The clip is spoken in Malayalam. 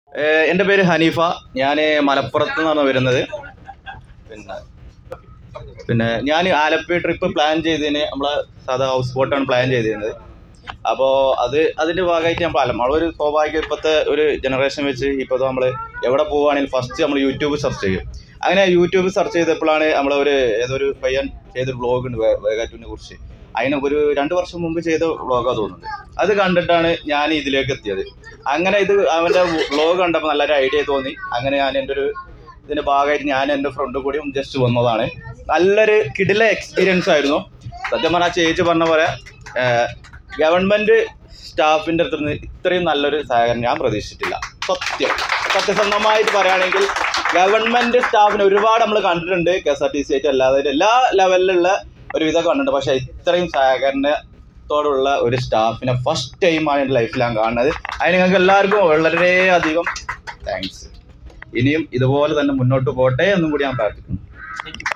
ഏഹ് എൻ്റെ പേര് ഹനീഫ ഞാൻ മലപ്പുറത്ത് നിന്നാണ് വരുന്നത് പിന്നെ പിന്നെ ഞാൻ ആലപ്പുഴ ട്രിപ്പ് പ്ലാൻ ചെയ്തതിന് നമ്മളെ സാധാ ഹൗസ് ബോട്ടാണ് പ്ലാൻ ചെയ്തിരുന്നത് അപ്പോൾ അത് അതിൻ്റെ ഭാഗമായിട്ട് നമ്മൾ അല്ല നമ്മളൊരു സ്വാഭാവിക ഇപ്പോഴത്തെ ഒരു ജനറേഷൻ വെച്ച് ഇപ്പോൾ നമ്മൾ എവിടെ പോവുകയാണെങ്കിൽ ഫസ്റ്റ് നമ്മൾ യൂട്യൂബ് സെർച്ച് ചെയ്യും അങ്ങനെ യൂട്യൂബ് സെർച്ച് ചെയ്തപ്പോഴാണ് നമ്മളൊരു ഏതൊരു പയ്യൻ ചെയ്തൊരു വ്ളോഗ് ഉണ്ട് വേ- വേഗാറ്റൂരിനെ കുറിച്ച് അതിന് ഒരു രണ്ട് വർഷം മുമ്പ് ചെയ്ത വ്ളോഗാണ് തോന്നുന്നത് അത് കണ്ടിട്ടാണ് ഞാൻ ഇതിലേക്ക് എത്തിയത് അങ്ങനെ ഇത് അവൻ്റെ വ്ളോഗ് കണ്ടപ്പോൾ നല്ലൊരു ഐഡിയ തോന്നി അങ്ങനെ ഞാൻ എൻ്റെ ഒരു ഇതിൻ്റെ ഭാഗമായിട്ട് ഞാൻ എൻ്റെ ഫ്രണ്ട് കൂടി ജസ്റ്റ് വന്നതാണ് നല്ലൊരു കിടില എക്സ്പീരിയൻസ് ആയിരുന്നു സത്യം പറഞ്ഞാൽ ചേച്ചി പറഞ്ഞ പോലെ ഗവൺമെൻറ് സ്റ്റാഫിൻ്റെ അടുത്ത് നിന്ന് ഇത്രയും നല്ലൊരു സഹകരണം ഞാൻ പ്രതീക്ഷിച്ചിട്ടില്ല സത്യം സത്യസന്ധമായിട്ട് പറയുകയാണെങ്കിൽ ഗവൺമെൻറ് സ്റ്റാഫിനെ ഒരുപാട് നമ്മൾ കണ്ടിട്ടുണ്ട് K S R T C ആയിട്ട് അല്ലാതെ എല്ലാ ലെവലിലുള്ള ഒരു വിധം കണ്ടിട്ടുണ്ട് പക്ഷേ ഇത്രയും സഹകരണത്തോടുള്ള ഒരു സ്റ്റാഫിനെ ഫസ്റ്റ് ടൈമാണ് എൻ്റെ ലൈഫിൽ ഞാൻ കാണുന്നത് അതിന് നിങ്ങൾക്ക് എല്ലാവർക്കും വളരെയധികം താങ്ക്സ് ഇനിയും ഇതുപോലെ തന്നെ മുന്നോട്ട് പോട്ടെ എന്നും കൂടി ഞാൻ പ്രാർത്ഥിക്കുന്നു